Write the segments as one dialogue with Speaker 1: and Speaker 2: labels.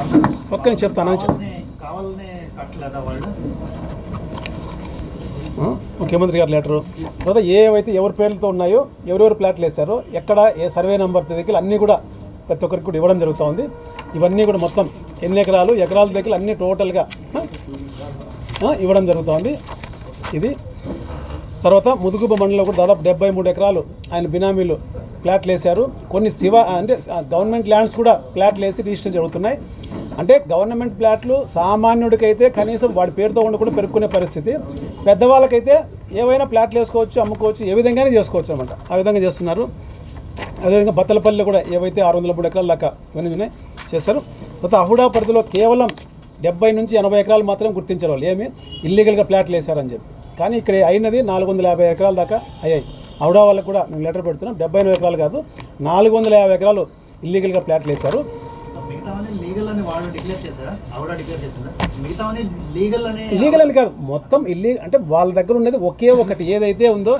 Speaker 1: ఒక్క నేను చెప్తాను అని చెప్పు.
Speaker 2: కావాలనే కావాలనే కట్టలేదా వాళ్ళు
Speaker 1: ఆ, ముఖ్యమంత్రి గారి లెటరు తర్వాత ఏవైతే ఎవరి పేర్లతో ఉన్నాయో ఎవరెవరు ప్లాట్లు వేశారో ఎక్కడ ఏ సర్వే నెంబర్ దగ్గర అన్నీ కూడా ప్రతి ఒక్కరికి కూడా ఇవ్వడం జరుగుతూ ఉంది ఇవన్నీ కూడా మొత్తం ఎన్ని ఎకరాలు ఎకరాల దగ్గర అన్నీ టోటల్గా ఆ, ఆ, ఇవ్వడం జరుగుతోంది ఇది తర్వాత ముదుగుబ మండలంలో కూడా దాదాపు డెబ్బై మూడు ఎకరాలు ఆయన బినామీలు ప్లాట్లు వేశారు కొన్ని శివ అంటే గవర్నమెంట్ ల్యాండ్స్ కూడా ప్లాట్లు వేసి రిజిస్టర్ జరుగుతున్నాయి అంటే గవర్నమెంట్ ప్లాట్లు సామాన్యుడికైతే కనీసం వాడి పేరుతో ఉండకుండా పెరుక్కునే పరిస్థితి పెద్దవాళ్ళకైతే ఏవైనా ప్లాట్లు వేసుకోవచ్చు అమ్ముకోవచ్చు ఏ విధంగానే చేసుకోవచ్చు అనమాట ఆ విధంగా చేస్తున్నారు అదేవిధంగా బత్తలపల్లిలో కూడా ఏవైతే ఆరు వందల మూడు ఎకరాల దాకా ఇవన్నీ ఉన్నాయి చేశారు తర్వాత అహుడా పరిధిలో కేవలం డెబ్బై నుంచి ఎనభై ఎకరాలు మాత్రం గుర్తించారు వాళ్ళు ఏమి ఇల్లీగల్గా ప్లాట్లు వేశారని చెప్పి కానీ ఇక్కడ అయినది నాలుగు వందల యాభై ఎకరాల దాకా అయ్యాయి అహుడా వాళ్ళకి కూడా మేము లెటర్ పెడుతున్నాం డెబ్బై ఎనభై ఎకరాలు కాదు నాలుగు వందల యాభై ఎకరాలు ఇల్లీగల్గా ప్లాట్లు వేశారు
Speaker 2: మిగతావన్నీ లీగల్ అని వాళ్ళు డిక్లేర్ చేశారా ఆవిడ డిక్లేర్ చేసిందా మిగతావన్నీ లీగల్ అనే
Speaker 1: ఇల్లీగల్ అని కాదు మొత్తం ఇల్లీ అంటే వాళ్ళ దగ్గర ఉన్నది ఒకే ఒకటి ఏదైతే ఉందో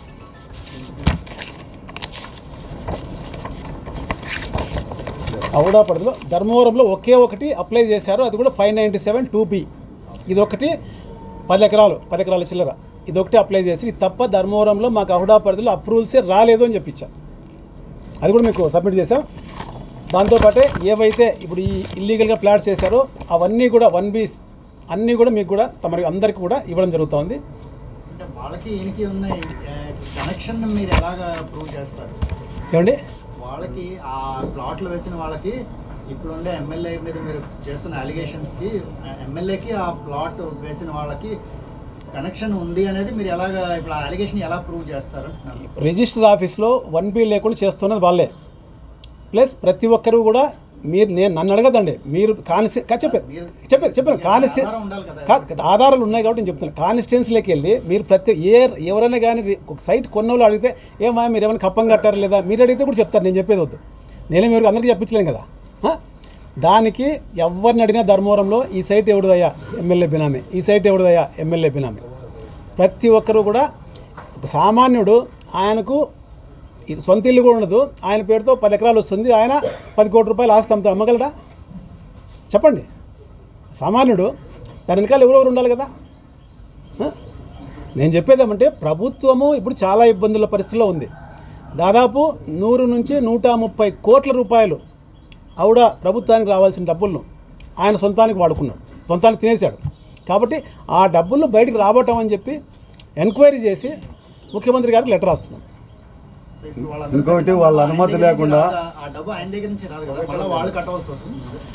Speaker 1: ఔడా పరిధిలో ధర్మవరంలో ఒకే ఒకటి అప్లై చేశారు అది కూడా five ninety seven two B ఇది ఒకటి పది ఎకరాలు పది ఎకరాల చిల్లర ఇది ఒకటి అప్లై చేసి ఇది తప్ప ధర్మవరంలో మాకు అహుడా పరిధిలో అప్రూవల్సే రాలేదు అని చెప్పించాం అది కూడా మీకు సబ్మిట్ చేసాం దాంతోపాటే ఏవైతే ఇప్పుడు ఈ ఇల్లీగల్గా ప్లాట్స్ వేశారో అవన్నీ కూడా వన్ బీస్ అన్నీ కూడా మీకు కూడా తమరికి అందరికీ కూడా ఇవ్వడం జరుగుతోంది
Speaker 2: అంటే వాళ్ళకి ఈయనకి ఉన్న కనెక్షన్ మీరు ఎలాగా ప్రూవ్ చేస్తారు
Speaker 1: ఏమండి
Speaker 2: వాళ్ళకి ఆ ప్లాట్లు వేసిన వాళ్ళకి ఇప్పుడు ఉండే ఎమ్మెల్యే మీద మీరు చేస్తున్న అలిగేషన్స్కి ఎమ్మెల్యేకి ఆ ప్లాట్ వేసిన వాళ్ళకి కనెక్షన్ ఉంది అనేది మీరు ఎలాగా ఇప్పుడు ఆ అలిగేషన్ ఎలా ప్రూవ్ చేస్తారు
Speaker 1: రిజిస్టర్ ఆఫీస్లో వన్ బీ లేకుండా చేస్తున్నది వాళ్ళే ప్లస్ ప్రతి ఒక్కరు కూడా మీరు నేను నన్ను అడగదండి మీరు కాన్స్టి చెప్పేది చెప్పేది చెప్పాను కాన్స్టి
Speaker 2: ఆధారం ఉండాలి కదా
Speaker 1: కా- ఆధారాలు ఉన్నాయి కాబట్టి నేను చెప్తున్నాను కాన్స్టిట్యున్సీలోకి వెళ్ళి మీరు ప్రతి ఏ ఎవరైనా కానీ రి- ఒక సైట్ కొన్నోళ్ళు అడిగితే ఏమా మీరు ఏమైనా కప్పం కట్టారా లేదా మీరు అడిగితే కూడా చెప్తారు నేను చెప్పేది వద్దు నేనే మీరు అందరికీ చెప్పించలేను కదా ఆ? దానికి ఎవరిని అడిగినా ధర్మవరంలో ఈ సైట్ ఎవరిదయ్యా ఎమ్మెల్యే బినామీ ఈ సైట్ ఎవరిదయ్యా ఎమ్మెల్యే బినామీ ప్రతి ఒక్కరు కూడా ఒక సామాన్యుడు ఆయనకు ఇది సొంత ఇల్లు కూడా ఉండదు ఆయన పేరుతో పది ఎకరాలు వస్తుంది ఆయన పది కోట్ల రూపాయలు ఆస్తి అమ్ముతాడు అమ్మగలడా చెప్పండి సామాన్యుడు దాని వెనకాల ఎవరెవరు ఉండాలి కదా ఆ? నేను చెప్పేదేమంటే ప్రభుత్వము ఇప్పుడు చాలా ఇబ్బందుల పరిస్థితిలో ఉంది దాదాపు నూరు నుంచి నూట ముప్పై కోట్ల రూపాయలు ఆవిడ ప్రభుత్వానికి రావాల్సిన డబ్బులను ఆయన సొంతానికి వాడుకున్నాడు సొంతానికి తినేశాడు కాబట్టి ఆ డబ్బులను బయటికి రాబట్టం అని చెప్పి ఎంక్వైరీ చేసి ముఖ్యమంత్రి గారికి లెటర్ రాస్తున్నాం
Speaker 2: సో ఇప్పుడు వాళ్ళందరూ
Speaker 3: ఇంకొకటి వాళ్ళ అనుమతి
Speaker 2: ఆయన దగ్గర నుంచి
Speaker 3: లేకుండా
Speaker 2: రాదా? ఆ డబ్బు ఆయన దగ్గర నుంచి రాదు కదా మళ్ళీ వాళ్ళు కట్టవలసి వస్తుంది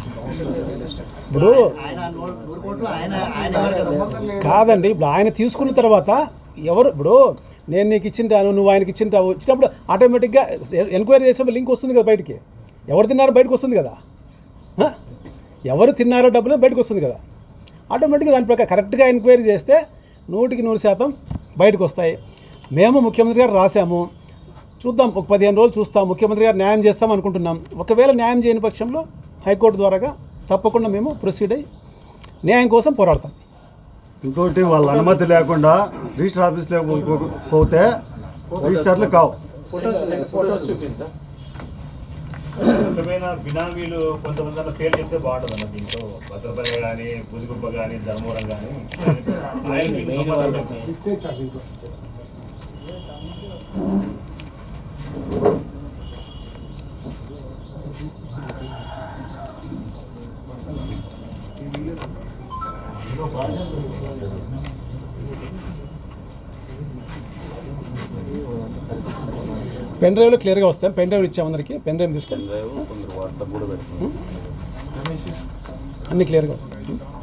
Speaker 1: ఇప్పుడు
Speaker 2: ఆయన నూరు నూరు కోట్లు ఆయన ఆయన ఎవరు కదా
Speaker 1: కాదండి ఇప్పుడు ఆయన తీసుకున్న తర్వాత ఎవరు ఇప్పుడు నేను నీకు ఇచ్చింటాను నువ్వు ఆయనకి ఇచ్చింటావు ఇచ్చినప్పుడు ఆటోమేటిక్గా ఎంక్వైరీ చేసినప్పుడు లింక్ వస్తుంది కదా బయటికి ఎవరు తిన్నారో బయటకు వస్తుంది కదా ఆ? ఎవరు తిన్నారో డబ్బులు బయటకు వస్తుంది కదా ఆటోమేటిక్గా దాని ప్రకారం కరెక్ట్గా ఎంక్వైరీ చేస్తే నూటికి నూరు శాతం బయటకు వస్తాయి మేము ముఖ్యమంత్రి గారు రాసాము చూద్దాం ఒక పదిహేను రోజులు చూస్తాం ముఖ్యమంత్రి గారు న్యాయం చేస్తాం అనుకుంటున్నాం ఒకవేళ న్యాయం చేయని పక్షంలో హైకోర్టు ద్వారాగా తప్పకుండా మేము ప్రొసీడ్ అయ్యి న్యాయం కోసం పోరాడతాం
Speaker 3: ఇంకోటి వాళ్ళ అనుమతి లేకుండా రిజిస్టర్ ఆఫీస్లో పోతే రిజిస్టర్లు కావు
Speaker 4: ఏమైనా బినామీలు కొంతమంది అన్న ఫెయిల్ చేస్తే బాగుంటుంది అన్న దీంట్లో భద్రపల్లి కానీ పుదుగుప్ప కానీ ధర్మవరం కానీ ఆయన మీకు సంబంధం లేదు.
Speaker 1: పెన్ డ్రైవ్లో క్లియర్గా వస్తాం పెన్ డ్రైవ్ ఇచ్చాం అందరికి పెన్ డ్రైవ్ తీసుకోండి అన్ని క్లియర్గా వస్తాయి